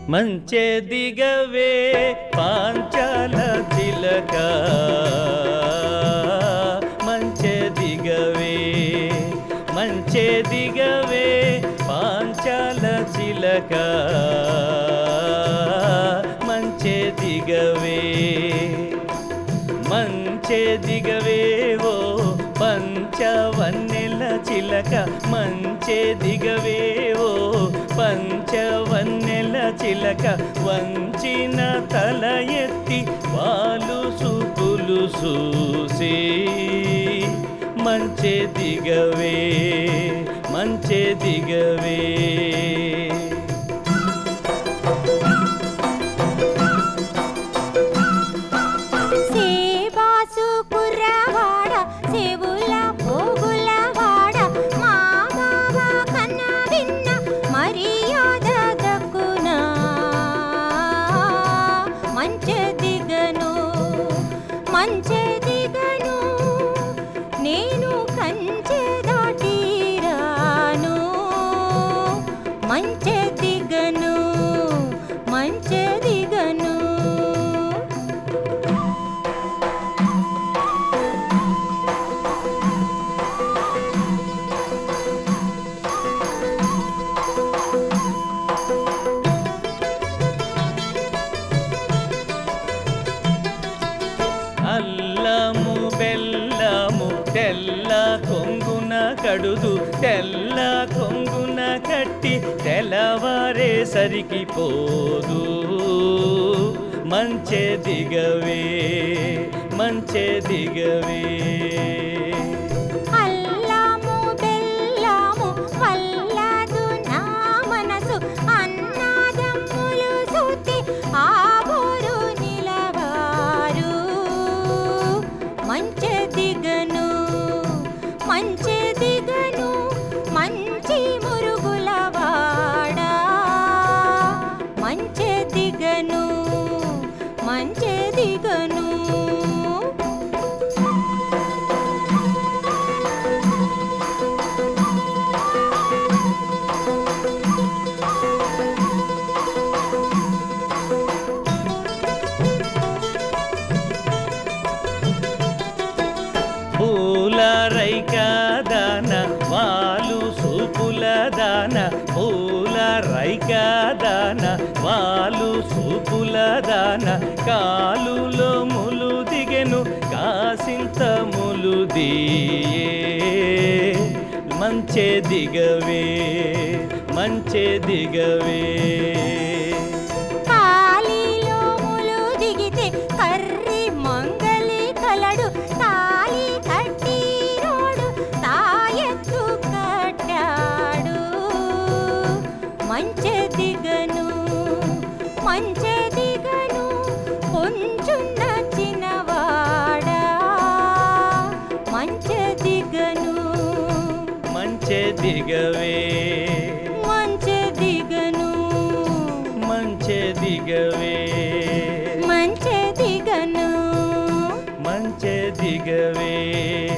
మంచె దిగవే పాంచాల తిలక మంచె దిగవే మంచె దిగవే పాంచాల చిలక మంచె దిగవే మంచె దిగవేవో పంచవన్నెల చిలక మంచె దిగవేవో పంచవన్నెల చిలక వంచిన తల ఎత్తి వాలు సూపులు చూసి మంచె దిగవే మంచె దిగవే సేబాసు కుర్రవాడ చెవుల పోగులవాడ మా బావ కన్న విన్న మర్యాద దక్కునా మంచె దిగను మంచె దిగను నేను కంచె దాటిరాను మంచె దిగను మంచె దిగను అల్లము బెల్లము తెల్ల కొంగున కడుదు తెల్ల కొంగున కట్టి తెల్లవారే సరికి పోదు మంచె దిగవే మంచె దిగవే అల్లము బెల్లము వల్లదు నా మనసు అన్నాదమ్ములు సూతి ఆబోరు నిలవారు మంచె దిగను మంచె దిగను మంచి మురుగులవాడా మంచె దిగను మంచె దిగను పూల రైక దాన వాలు సూపుల దాన పూల రైక దాన వాలు సూపుల దాన కాలులో ములు దిగెను కాసింత ములు దియే మంచె దిగవే మంచె దిగవే కాలిలో ములు దిగితే కర్రి మంగలి కలడు తాలి కట్టి రోడు తాయెత్తు కట్టాడు మంచె దిగను మంచె దిగను కొంచెం నచ్చినవాడా మంచె దిగను మంచె దిగవే మంచె దిగను మంచె దిగవే మంచె దిగను మంచె దిగవే